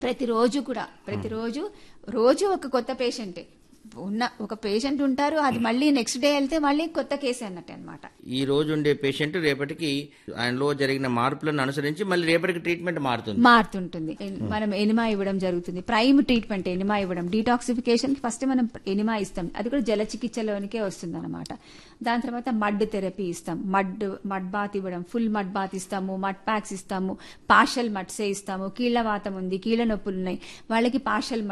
ప్రతిరోజు కూడా ప్రతిరోజు రోజు ఒక కొత్త పేషెంటే ఉన్న ఒక పేషెంట్ ఉంటారు అది మళ్ళీ నెక్స్ట్ డే వెళ్తే మళ్ళీ కొత్త కేసు అన్నట్టు అనమాట ఈ రోజు ఉండే పేషెంట్ రేపటికి ఆయనలో జరిగిన మార్పులను అనుసరించి మళ్ళీ రేపటికి ట్రీట్మెంట్ మారుతుంది మారుతుంటుంది ఎన్- మనం ఎనిమా ఇవ్వడం జరుగుతుంది ప్రైమ్ ట్రీట్మెంట్ ఎనిమా ఇవ్వడం డీటాక్సిఫికేషన్ ఫస్ట్ మనం ఎనిమా ఇస్తాం అది కూడా జల చికిత్సలోనికే వస్తుంది అనమాట దాని తర్వాత మడ్ థెరపీ ఇస్తాం మడ్ మడ్ బాత్ ఇవ్వడం ఫుల్ మడ్ బాత్ ఇస్తాము మడ్ ప్యాక్స్ ఇస్తాము పార్షల్ మడ్సే ఇస్తాము కీళ్ల వాతం ఉంది కీళ్ల నొప్పులు ఉన్నాయి వాళ్ళకి పార్షల్